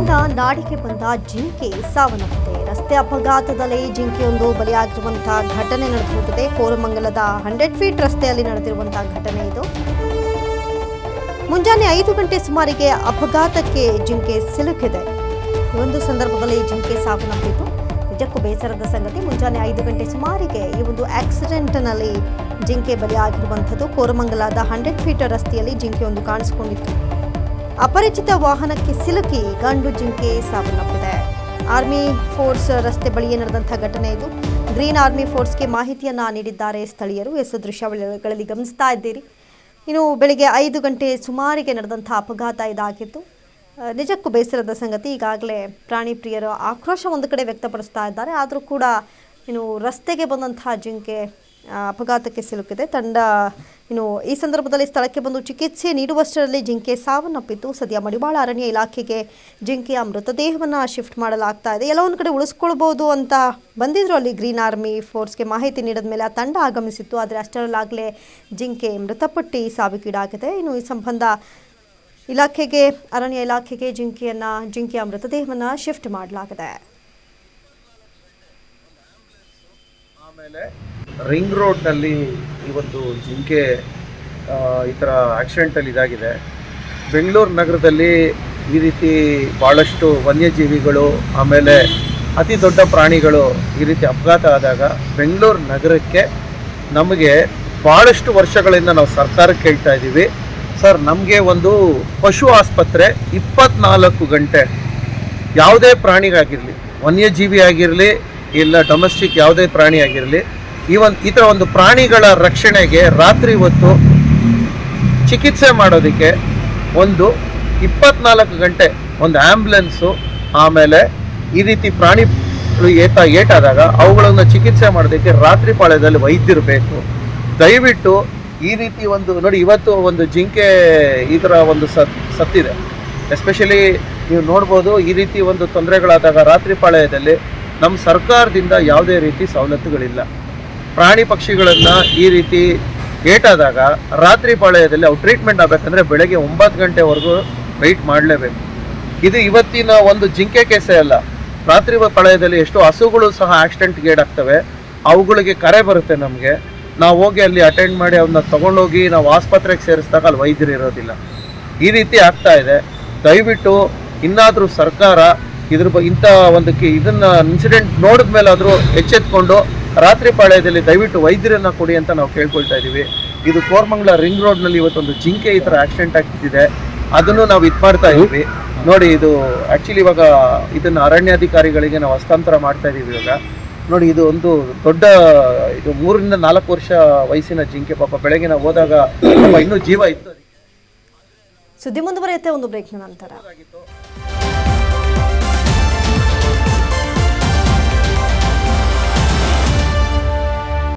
ಬೆಂಗಳೂರಿನಿಂದ ನಾಡಿಗೆ ಬಂದ ಜಿಂಕೆ ಸಾವನ್ನಪ್ಪಿದೆ ರಸ್ತೆ ಅಪಘಾತದಲ್ಲಿ ಜಿಂಕೆಯೊಂದು ಬಲಿಯಾಗಿರುವಂತಹ ಘಟನೆ ನಡೆದಿದೆ ಕೋರಮಂಗಲದ ಹಂಡ್ರೆಡ್ ಫೀಟ್ ರಸ್ತೆಯಲ್ಲಿ ನಡೆದಿರುವಂತಹ ಘಟನೆ ಇದು ಮುಂಜಾನೆ ಐದು ಗಂಟೆ ಸುಮಾರಿಗೆ ಅಪಘಾತಕ್ಕೆ ಜಿಂಕೆ ಸಿಲುಕಿದೆ ಈ ಒಂದು ಸಂದರ್ಭದಲ್ಲಿ ಜಿಂಕೆ ಸಾವನ್ನಪ್ಪಿತು ನಿಜಕ್ಕೂ ಬೇಸರದ ಸಂಗತಿ ಮುಂಜಾನೆ ಐದು ಗಂಟೆ ಸುಮಾರಿಗೆ ಈ ಒಂದು ಆಕ್ಸಿಡೆಂಟ್ನಲ್ಲಿ ಜಿಂಕೆ ಬಲಿಯಾಗಿರುವಂಥದ್ದು ಕೋರಮಂಗಲದ ಹಂಡ್ರೆಡ್ ಫೀಟ್ ರಸ್ತೆಯಲ್ಲಿ ಜಿಂಕೆಯೊಂದು ಕಾಣಿಸಿಕೊಂಡಿತ್ತು ಅಪರಿಚಿತ ವಾಹನಕ್ಕೆ ಸಿಲುಕಿ ಗಂಡು ಜಿಂಕೆ ಸಾವನ್ನಪ್ಪಿದೆ ಆರ್ಮಿ ಫೋರ್ಸ್ ರಸ್ತೆ ಬಳಿಯೇ ನಡೆದಂತಹ ಘಟನೆ ಇದು ಗ್ರೀನ್ ಆರ್ಮಿ ಫೋರ್ಸ್ಗೆ ಮಾಹಿತಿಯನ್ನ ನೀಡಿದ್ದಾರೆ ಸ್ಥಳೀಯರು ಎಸ್ ದೃಶ್ಯಾವಳಿಗಳಲ್ಲಿ ಗಮನಿಸ್ತಾ ಇದ್ದೀರಿ ಇನ್ನು ಬೆಳಿಗ್ಗೆ ಐದು ಗಂಟೆ ಸುಮಾರಿಗೆ ನಡೆದಂಥ ಅಪಘಾತ ಇದಾಗಿತ್ತು ಆ, ನಿಜಕ್ಕೂ ಬೇಸರದ ಸಂಗತಿ ಈಗಾಗಲೇ ಪ್ರಾಣಿ ಪ್ರಿಯರು ಆಕ್ರೋಶ ಒಂದು ಕಡೆ ವ್ಯಕ್ತಪಡಿಸ್ತಾ ಇದ್ದಾರೆ ಆದರೂ ಕೂಡ ಇನ್ನು ರಸ್ತೆಗೆ ಬಂದಂತಹ ಜಿಂಕೆ ಆ, ಅಪಘಾತಕ್ಕೆ ಸಿಲುಕಿದೆ ತಂಡ ಇನ್ನು ಈ ಸಂದರ್ಭದಲ್ಲಿ ಸ್ಥಳಕ್ಕೆ ಬಂದು ಚಿಕಿತ್ಸೆ ನೀಡುವಷ್ಟರಲ್ಲಿ ಜಿಂಕೆ ಸಾವನ್ನಪ್ಪಿತ್ತು ಸದ್ಯ ಮಡಿವಾಳ ಅರಣ್ಯ ಇಲಾಖೆಗೆ ಜಿಂಕೆಯ ಮೃತದೇಹವನ್ನು ಶಿಫ್ಟ್ ಮಾಡಲಾಗ್ತಾ ಇದೆ ಎಲ್ಲ ಒಂದು ಕಡೆ ಉಳಿಸ್ಕೊಳ್ಬೋದು ಅಂತ ಬಂದಿದ್ರು ಅಲ್ಲಿ ಗ್ರೀನ್ ಆರ್ಮಿ ಫೋರ್ಸ್ಗೆ ಮಾಹಿತಿ ನೀಡಿದ ಮೇಲೆ ಆ ತಂಡ ಆಗಮಿಸಿತ್ತು ಆದರೆ ಅಷ್ಟರಲ್ಲಾಗಲೇ ಜಿಂಕೆ ಮೃತಪಟ್ಟು ಸಾವಿಗೀಡಾಗಿದೆ ಇನ್ನು ಈ ಸಂಬಂಧ ಇಲಾಖೆಗೆ ಅರಣ್ಯ ಇಲಾಖೆಗೆ ಜಿಂಕೆಯನ್ನ ಜಿಂಕೆಯ ಮೃತದೇಹವನ್ನು ಶಿಫ್ಟ್ ಮಾಡಲಾಗಿದೆ ಆಮೇಲೆ ರಿಂಗ್ ರೋಡ್ನಲ್ಲಿ ಈ ಒಂದು ಜಿಂಕೆ ಆ, ಈ ಥರ ಆಕ್ಸಿಡೆಂಟಲ್ಲಿ ಇದಾಗಿದೆ ಬೆಂಗಳೂರು ನಗರದಲ್ಲಿ ಈ ರೀತಿ ಭಾಳಷ್ಟು ವನ್ಯಜೀವಿಗಳು ಆಮೇಲೆ ಅತಿ ದೊಡ್ಡ ಪ್ರಾಣಿಗಳು ಈ ರೀತಿ ಅಪಘಾತ ಆದಾಗ ಬೆಂಗಳೂರು ನಗರಕ್ಕೆ ನಮಗೆ ಭಾಳಷ್ಟು ವರ್ಷಗಳಿಂದ ನಾವು ಸರ್ಕಾರಕ್ಕೆ ಕೇಳ್ತಾ ಇದ್ದೀವಿ ಸರ್ ನಮಗೆ ಒಂದು ಪಶು ಆಸ್ಪತ್ರೆ ಇಪ್ಪತ್ನಾಲ್ಕು ಗಂಟೆ ಯಾವುದೇ ಪ್ರಾಣಿಗಾಗಿರಲಿ ವನ್ಯಜೀವಿ ಆಗಿರಲಿ ಇಲ್ಲ ಡೊಮೆಸ್ಟಿಕ್ ಯಾವುದೇ ಪ್ರಾಣಿ ಆಗಿರಲಿ ಈ ಒಂದು ಈ ಥರ ಒಂದು ಪ್ರಾಣಿಗಳ ರಕ್ಷಣೆಗೆ ರಾತ್ರಿ ಹೊತ್ತು ಚಿಕಿತ್ಸೆ ಮಾಡೋದಕ್ಕೆ ಒಂದು ಇಪ್ಪತ್ನಾಲ್ಕು ಗಂಟೆ ಒಂದು ಆ್ಯಂಬುಲೆನ್ಸು ಆಮೇಲೆ ಈ ರೀತಿ ಪ್ರಾಣಿ ಏಟ ಏಟಾದಾಗ ಅವುಗಳನ್ನು ಚಿಕಿತ್ಸೆ ಮಾಡೋದಕ್ಕೆ ರಾತ್ರಿ ಪಾಳ್ಯದಲ್ಲಿ ವೈದ್ಯರು ಬೇಕು ದಯವಿಟ್ಟು ಈ ರೀತಿ ಒಂದು ನೋಡಿ ಇವತ್ತು ಒಂದು ಜಿಂಕೆ ಈ ಥರ ಒಂದು ಸತ್ ಸತ್ತಿದೆ ಎಸ್ಪೆಷಲಿ ನೀವು ನೋಡ್ಬೋದು ಈ ರೀತಿ ಒಂದು ತೊಂದರೆಗಳಾದಾಗ ರಾತ್ರಿ ಪಾಳ್ಯದಲ್ಲಿ ನಮ್ಮ ಸರ್ಕಾರದಿಂದ ಯಾವುದೇ ರೀತಿ ಸವಲತ್ತುಗಳಿಲ್ಲ ಪ್ರಾಣಿ ಪಕ್ಷಿಗಳನ್ನು ಈ ರೀತಿ ಏಟಾದಾಗ ರಾತ್ರಿ ಪಾಳ್ಯದಲ್ಲಿ ಅವು ಟ್ರೀಟ್ಮೆಂಟ್ ಆಗಬೇಕಂದ್ರೆ ಬೆಳಗ್ಗೆ ಒಂಬತ್ತು ಗಂಟೆವರೆಗೂ ವೆಯ್ಟ್ ಮಾಡಲೇಬೇಕು ಇದು ಇವತ್ತಿನ ಒಂದು ಜಿಂಕೆ ಕೇಸೇ ಅಲ್ಲ ರಾತ್ರಿ ಪಾಳ್ಯದಲ್ಲಿ ಎಷ್ಟೋ ಹಸುಗಳು ಸಹ ಆಕ್ಸಿಡೆಂಟ್ಗೆ ಏಡಾಗ್ತವೆ ಅವುಗಳಿಗೆ ಕರೆ ಬರುತ್ತೆ ನಮಗೆ ನಾವು ಹೋಗಿ ಅಲ್ಲಿ ಅಟೆಂಡ್ ಮಾಡಿ ಅವನ್ನ ತಗೊಂಡೋಗಿ ನಾವು ಆಸ್ಪತ್ರೆಗೆ ಸೇರಿಸಿದಾಗ ಅಲ್ಲಿ ವೈದ್ಯರು ಇರೋದಿಲ್ಲ ಈ ರೀತಿ ಆಗ್ತಾ ಇದೆ ದಯವಿಟ್ಟು ಇನ್ನಾದರೂ ಸರ್ಕಾರ ಇದ್ರ ಬ ಇಂಥ ಒಂದು ಕಿ ಇದನ್ನ ಇನ್ಸಿಡೆಂಟ್ ನೋಡಿದ ಮೇಲಾದರೂ ಎಚ್ಚೆತ್ಕೊಂಡು ರಾತ್ರಿ ಪಾಳ್ಯದಲ್ಲಿ ದಯವಿಟ್ಟು ವೈದ್ಯರನ್ನ ಕೊಡಿ ಅಂತ ನಾವು ಕೇಳ್ಕೊಳ್ತಾ ಇದ್ದೀವಿ ಇದು ಕೋರ್ಮಂಗ್ಲ ರಿಂಗ್ ರೋಡ್ನಲ್ಲಿ ಇವತ್ತೊಂದು ಜಿಂಕೆ ಈ ಥರ ಆಕ್ಸಿಡೆಂಟ್ ಆಗ್ತಿದೆ ಅದನ್ನು ನಾವು ಇದು ಮಾಡ್ತಾ ಇದ್ದೀವಿ ನೋಡಿ ಇದು ಆ್ಯಕ್ಚುಲಿ ಇವಾಗ ಇದನ್ನ ಅರಣ್ಯಾಧಿಕಾರಿಗಳಿಗೆ ನಾವು ಹಸ್ತಾಂತರ ಮಾಡ್ತಾ ಇದ್ದೀವಿ ಇವಾಗ ನೋಡಿ ಇದು ಒಂದು ದೊಡ್ಡ ಇದು ಮೂರರಿಂದ ನಾಲ್ಕು ವರ್ಷ ವಯಸ್ಸಿನ ಜಿಂಕೆ ಪಾಪ ಬೆಳಗ್ಗೆ ನಾವು ಹೋದಾಗ ಪಾಪ ಇನ್ನೂ ಜೀವ ಇತ್ತು ಅದಕ್ಕೆ. ಸುದ್ದಿ ಮುಂದುವರಿಯುತ್ತೆ ಒಂದು ಬ್ರೇಕ್ನ ನಂತರ ಆಗಿತ್ತು